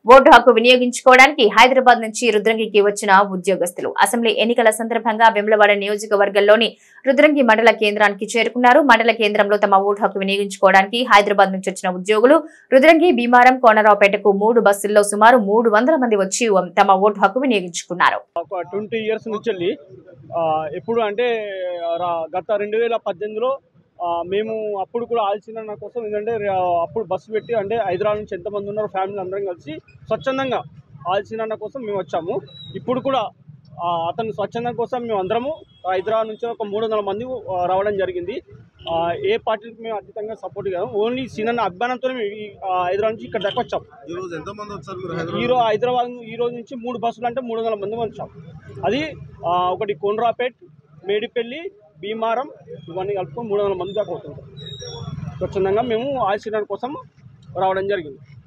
vote హక్కు వినియోగించుకోవడానికి హైదరాబాద్ నుంచి రుద్రంగికి వచ్చిన ఉద్యోగస్తులు అసెంబ్లీ ఎన్నికల సందర్భంగా వెమ్లవాడ నియోజకవర్గంలోని రుద్రంగి మండల కేంద్రానికి చేరుకున్నారు మండల కేంద్రంలో తమ ఓటు హక్కు వినియోగించుకోవడానికి హైదరాబాద్ నుంచి వచ్చిన ఉద్యోగులు రుద్రంగి భీమారం కోనరావుపేటకు మూడు బస్సుల్లో సుమారు మూడు వందల మంది వచ్చి తమ ఓటు హక్కు వినియోగించుకున్నారు ఒక ట్వంటీ ఇయర్స్ నుంచి వెళ్ళి ఆ, ఎప్పుడు అంటే రా- గత రెండు వేల పద్దెనిమిదిలో ఆ, మేము అప్పుడు కూడా ఆల్చిన కోసం ఏంటంటే రా- అప్పుడు బస్సు పెట్టి అంటే హైదరాబాద్ నుంచి ఎంతమంది ఉన్నారు ఫ్యామిలీ అందరం కలిసి స్వచ్ఛందంగా ఆల్చిన కోసం మేము వచ్చాము ఇప్పుడు కూడా ఆ, అతను స్వచ్ఛందం కోసం మేము అందరము హైదరాబాద్ నుంచి ఒక మూడు వందల మంది ఆ, రావడం జరిగింది ఆ, ఏ పార్టీకి మేము అతీతంగా సపోర్ట్ కాదు ఓన్లీ సీనన్న అభిమానంతో మేము ఈ, ఆ, హైదరాబాద్ నుంచి ఇక్కడ దాకా వచ్చాం ఈ రోజు ఎంత మంది వచ్చారు మీరు ఈ హైదరాబాద్ రోజు హైదరాబాద్ ఈ రోజు నుంచి మూడు బస్సులు అంటే మూడు వందల మంది వచ్చాం అది ఆ, ఒకటి కోనరాపేట్ మేడిపల్లి భీమారం ఇవన్నీ కలుపుకొని మూడు వందల మంది దాకా అవుతుంది స్వచ్ఛందంగా మేము ఆశీర్వాదం కోసం రావడం జరిగింది